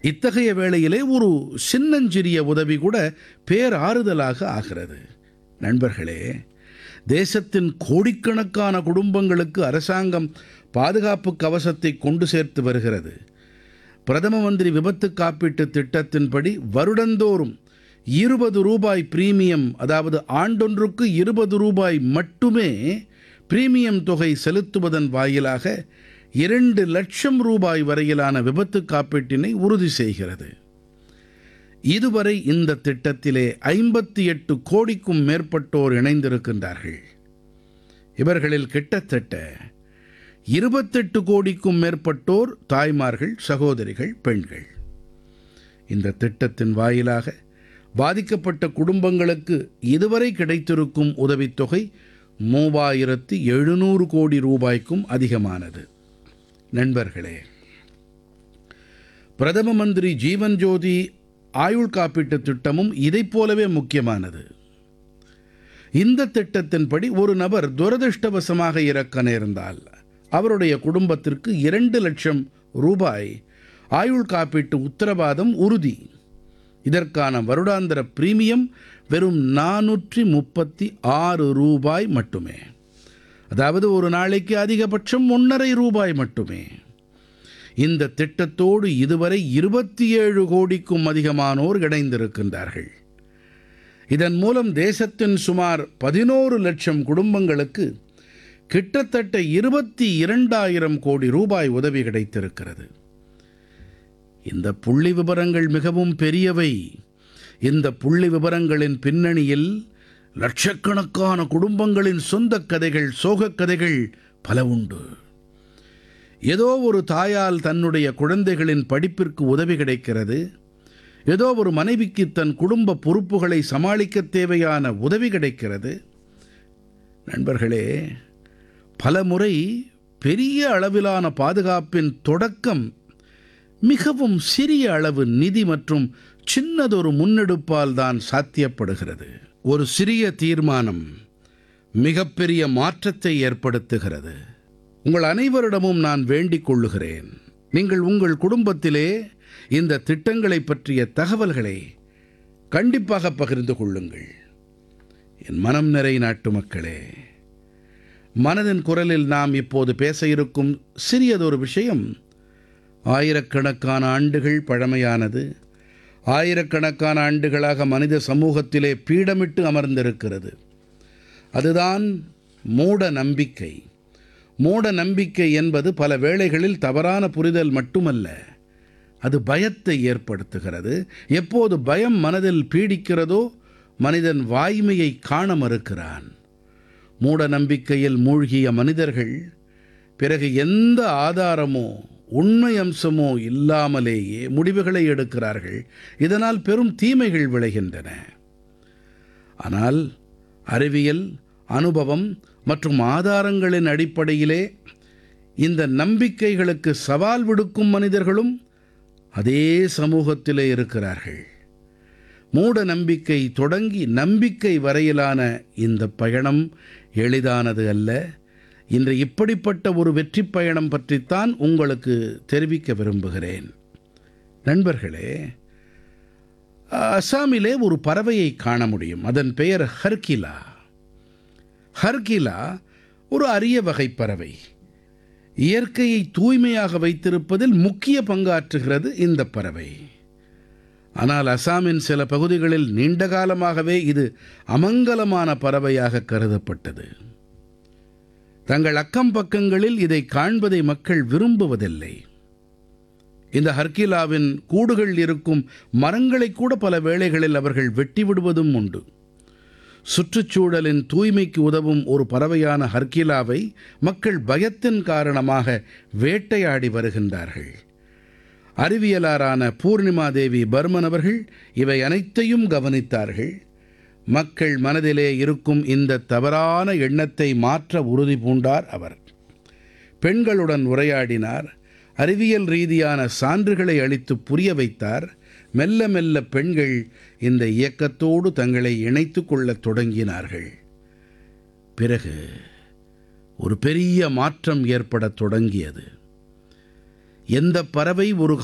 இத்தகைய வேளையிலே ஒரு சின்னஞ்சிறிய உதவி கூட பேராறுதலாக ஆகிறது நண்பர்களே தேசத்தின் கோடிக்கணக்கான குடும்பங்களுக்கு அரசாங்கம் பாதுகாப்பு கவசத்தை கொண்டு சேர்த்து வருகிறது பிரதம மந்திரி விபத்து காப்பீட்டு திட்டத்தின்படி வருடந்தோறும் இருபது ரூபாய் பிரீமியம் அதாவது ஆண்டொன்றுக்கு இருபது ரூபாய் மட்டுமே பிரீமியம் தொகை செலுத்துவதன் வாயிலாக இரண்டு லட்சம் ரூபாய் வரையிலான விபத்து காப்பீட்டினை உறுதி செய்கிறது இதுவரை இந்த திட்டத்திலே ஐம்பத்தி எட்டு கோடிக்கும் மேற்பட்டோர் இணைந்திருக்கின்றார்கள் இவர்களில் கிட்டத்தட்ட இருபத்தெட்டு கோடிக்கும் மேற்பட்டோர் தாய்மார்கள் சகோதரிகள் பெண்கள் இந்த திட்டத்தின் வாயிலாக பாதிக்கப்பட்ட குடும்பங்களுக்கு இதுவரை கிடைத்திருக்கும் உதவித்தொகை மூவாயிரத்து எழுநூறு கோடி ரூபாய்க்கும் அதிகமானது நண்பர்களே பிரதம மந்திரி ஜீவன் ஜோதி ஆயுள் காப்பீட்டு திட்டமும் இதைப் போலவே முக்கியமானது இந்த திட்டத்தின்படி ஒரு நபர் துரதிருஷ்டவசமாக இறக்க நேர்ந்தால் அவருடைய குடும்பத்திற்கு இரண்டு லட்சம் ரூபாய் ஆயுள் காப்பீட்டு உத்தரவாதம் உறுதி இதற்கான வருடாந்திர பிரீமியம் வெறும் நானூற்றி முப்பத்தி ஆறு ரூபாய் மட்டுமே அதாவது ஒரு நாளைக்கு அதிகபட்சம் ஒன்றரை ரூபாய் மட்டுமே இந்த திட்டத்தோடு இதுவரை இருபத்தி ஏழு கோடிக்கும் அதிகமானோர் இணைந்திருக்கின்றார்கள் இதன் மூலம் தேசத்தின் சுமார் பதினோரு லட்சம் குடும்பங்களுக்கு கிட்டத்தட்ட இருபத்தி இரண்டாயிரம் கோடி ரூபாய் உதவி கிடைத்திருக்கிறது இந்த புள்ளி விவரங்கள் மிகவும் பெரியவை இந்த புள்ளி விவரங்களின் பின்னணியில் லட்சக்கணக்கான குடும்பங்களின் சொந்தக் கதைகள் சோகக் கதைகள் பல உண்டு ஏதோ ஒரு தாயால் தன்னுடைய குழந்தைகளின் படிப்பிற்கு உதவி கிடைக்கிறது ஏதோ ஒரு மனைவிக்கு தன் குடும்ப பொறுப்புகளை சமாளிக்க தேவையான உதவி கிடைக்கிறது நண்பர்களே பல முறை பெரிய அளவிலான பாதுகாப்பின் தொடக்கம் மிகவும் சிறிய அளவு நிதி மற்றும் சின்னதொரு முன்னெடுப்பால் தான் சாத்தியப்படுகிறது ஒரு சிறிய தீர்மானம் மிகப்பெரிய மாற்றத்தை ஏற்படுத்துகிறது உங்கள் அனைவரிடமும் நான் வேண்டிக் கொள்ளுகிறேன் நீங்கள் உங்கள் குடும்பத்திலே இந்த திட்டங்களை பற்றிய தகவல்களை கண்டிப்பாக பகிர்ந்து கொள்ளுங்கள் என் மனம் நிறை நாட்டு மக்களே மனதின் குரலில் நாம் இப்போது பேச இருக்கும் சிறியதொரு விஷயம் ஆயிரக்கணக்கான ஆண்டுகள் பழமையானது ஆயிரக்கணக்கான ஆண்டுகளாக மனித சமூகத்திலே பீடமிட்டு அமர்ந்திருக்கிறது அதுதான் மூட நம்பிக்கை மூட நம்பிக்கை என்பது பல வேளைகளில் தவறான புரிதல் மட்டுமல்ல அது பயத்தை ஏற்படுத்துகிறது எப்போது பயம் மனதில் பீடிக்கிறதோ மனிதன் வாய்மையை காண மறுக்கிறான் மூட நம்பிக்கையில் மூழ்கிய மனிதர்கள் பிறகு எந்த ஆதாரமோ உண்மை அம்சமோ இல்லாமலேயே முடிவுகளை எடுக்கிறார்கள் இதனால் பெரும் தீமைகள் விளைகின்றன ஆனால் அறிவியல் அனுபவம் மற்றும் ஆதாரங்களின் அடிப்படையிலே இந்த நம்பிக்கைகளுக்கு சவால் விடுக்கும் மனிதர்களும் அதே சமூகத்திலே இருக்கிறார்கள் மூட நம்பிக்கை தொடங்கி நம்பிக்கை வரையிலான இந்த பயணம் எளிதானது அல்ல இன்று இப்படிப்பட்ட ஒரு வெற்றி பயணம் பற்றித்தான் உங்களுக்கு தெரிவிக்க விரும்புகிறேன் நண்பர்களே அசாமிலே ஒரு பறவையை காண முடியும் அதன் பெயர் ஹர்கிலா ஹர்கிலா ஒரு அரிய வகை பறவை இயற்கையை தூய்மையாக வைத்திருப்பதில் முக்கிய பங்காற்றுகிறது இந்த பறவை ஆனால் அசாமின் சில பகுதிகளில் நீண்ட காலமாகவே இது அமங்கலமான பறவையாக கருதப்பட்டது தங்கள் அக்கம் பக்கங்களில் இதை காண்பதை மக்கள் விரும்புவதில்லை இந்த ஹர்கிலாவின் கூடுகள் இருக்கும் மரங்களை கூட பல வேளைகளில் அவர்கள் வெட்டி விடுவதும் உண்டு சுற்றுச்சூழலின் தூய்மைக்கு உதவும் ஒரு பறவையான ஹர்கிலாவை மக்கள் பயத்தின் காரணமாக வேட்டையாடி வருகின்றார்கள் அறிவியலாரான பூர்ணிமா தேவி பர்மன் அவர்கள் இவை அனைத்தையும் கவனித்தார்கள் மக்கள் மனதிலே இருக்கும் இந்த தவறான எண்ணத்தை மாற்ற உறுதி பூண்டார் அவர் பெண்களுடன் உரையாடினார் அறிவியல் ரீதியான சான்றுகளை அளித்து புரிய வைத்தார் மெல்ல மெல்ல பெண்கள் இந்த இயக்கத்தோடு தங்களை இணைத்து கொள்ளத் தொடங்கினார்கள் பிறகு ஒரு பெரிய மாற்றம் ஏற்படத் தொடங்கியது எந்த பறவை ஒரு